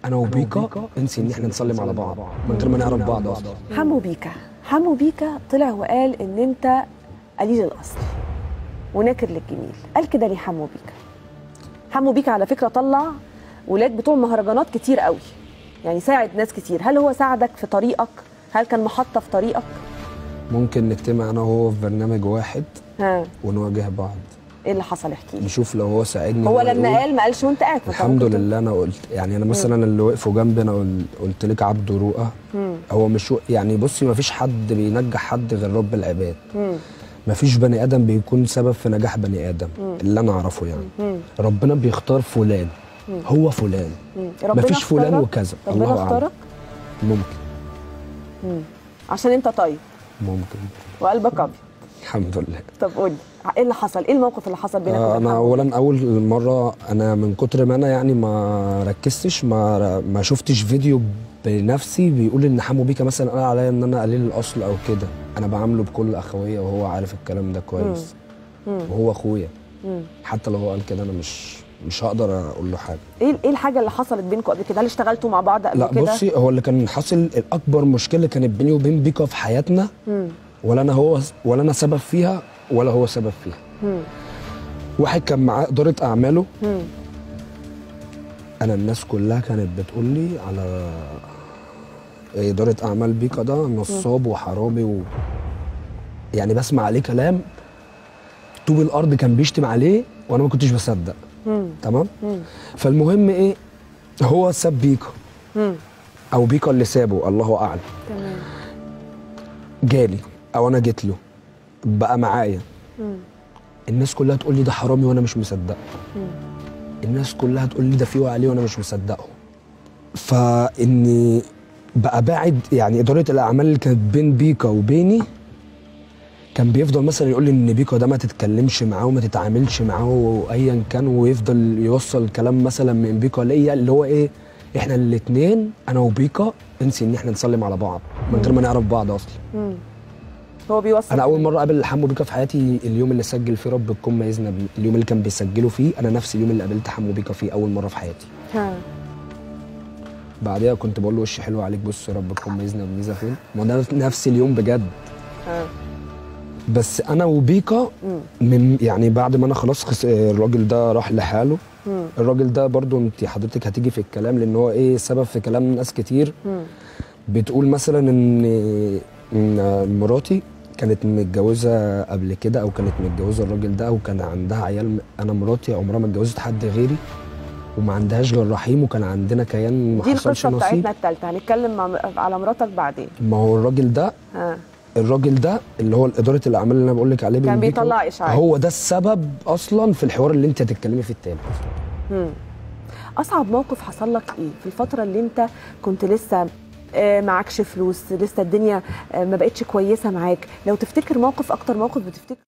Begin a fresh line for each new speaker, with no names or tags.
انا وبيكا انسي ان احنا نسلم على بعض من غير ما نعرف بعض اصلا
حمو بيكا حمو بيكا طلع وقال ان انت قليل الاصل وناكر للجميل قال كده ليه حمو بيكا حمو بيكا على فكره طلع ولاد بتوع مهرجانات كتير قوي يعني ساعد ناس كتير هل هو ساعدك في طريقك هل كان محطه في طريقك
ممكن نجتمع انا وهو في برنامج واحد
ها
ونواجه بعض
ايه اللي حصل احكي لي
نشوف لو هو ساعدني
هو
إن أنا
لما
أقول.
قال ما قالش وانت قاعد فأنت
الحمد
ممكن
لله انا قلت يعني انا مثلا اللي وقفوا جنبي انا قل- قلت لك عبده رؤى
مم.
هو مش و- يعني بصي ما فيش حد بينجح حد غير رب العباد
مم.
ما فيش بني ادم بيكون سبب في نجاح بني ادم اللي انا اعرفه يعني
مم.
ربنا بيختار فلان هو فلان
مم.
مفيش فلان
اختارك؟
وكذا،
ربنا
الله أعلم.
اختارك
ممكن
مم. عشان انت طيب
ممكن
وقلبك ابيض
الحمد لله
طب قول لي ايه اللي حصل ايه الموقف اللي حصل بينك
آه،
وبين
انا
حمو؟
اولا اول مره انا من كتر ما انا يعني ما ركزتش ما ما شفتش فيديو بنفسي بيقول ان حمو بيكا مثلا قال عليا ان انا قليل الاصل او كده انا بعامله بكل اخويه وهو عارف الكلام ده كويس
مم.
وهو اخويا
مم.
حتى لو هو قال كده انا مش مش هقدر اقول له حاجه
ايه ايه الحاجه اللي حصلت بينكم قبل كده هل اشتغلتوا مع بعض قبل
لا
كده
بصي هو اللي كان حاصل الاكبر مشكله كانت بيني وبين بيكا في حياتنا
مم.
ولا انا هو ولا انا سبب فيها ولا هو سبب فيها
مم.
واحد كان معاه اداره اعماله
مم.
انا الناس كلها كانت بتقول لي على اداره اعمال بيكا ده نصاب وحرامي و... يعني بسمع عليه كلام طوب الارض كان بيشتم عليه وانا ما كنتش بصدق
مم.
تمام
مم.
فالمهم ايه هو ساب بيكا
مم.
او بيكا اللي سابه الله اعلم
تمام
جالي او انا جيت له بقى معايا
مم.
الناس كلها تقول لي ده حرامي وانا مش مصدقه
مم.
الناس كلها تقول لي ده فيه عليه وانا مش مصدقه فاني بقى باعد يعني اداره الاعمال اللي كانت بين بيكا وبيني كان بيفضل مثلا يقول لي ان بيكا ده ما تتكلمش معاه وما تتعاملش معاه ايا كان ويفضل يوصل الكلام مثلا من بيكا ليا اللي هو ايه احنا الاثنين انا وبيكا انسي ان احنا نسلم على بعض من غير ما نعرف بعض اصلا
مم. هو بيوصل
انا اول مره اقابل حمو بيكا في حياتي اليوم اللي سجل فيه رب تكون ميزنا بيه اليوم اللي كان بيسجلوا فيه انا نفس اليوم اللي قابلت حمو بيكا فيه اول مره في حياتي
ها.
بعدها كنت بقول له وش حلو عليك بص يا رب تكون ميزنا بميزه فين ما ده نفس اليوم بجد
ها.
بس انا وبيكا
مم.
من يعني بعد ما انا خلاص خس... الراجل ده راح لحاله
مم.
الراجل ده برضو انت حضرتك هتيجي في الكلام لان هو ايه سبب في كلام ناس كتير
مم.
بتقول مثلا ان ان مراتي كانت متجوزه قبل كده او كانت متجوزه الراجل ده وكان عندها عيال انا مراتي عمرها ما اتجوزت حد غيري وما عندهاش غير رحيم وكان عندنا كيان ما
دي
حصلش
القصه
نصيب
بتاعتنا الثالثه هنتكلم مع- على مراتك بعدين
ما هو الراجل ده
ها.
الراجل ده اللي هو اداره الاعمال اللي انا بقول لك عليه
كان
من بيكا،
بيطلع إشاعات.
هو ده السبب اصلا في الحوار اللي انت هتتكلمي فيه التاني
مم. اصعب موقف حصل لك ايه في الفتره اللي انت كنت لسه آه، معكش فلوس لسه الدنيا آه، ما بقتش كويسه معاك لو تفتكر موقف اكتر موقف بتفتكر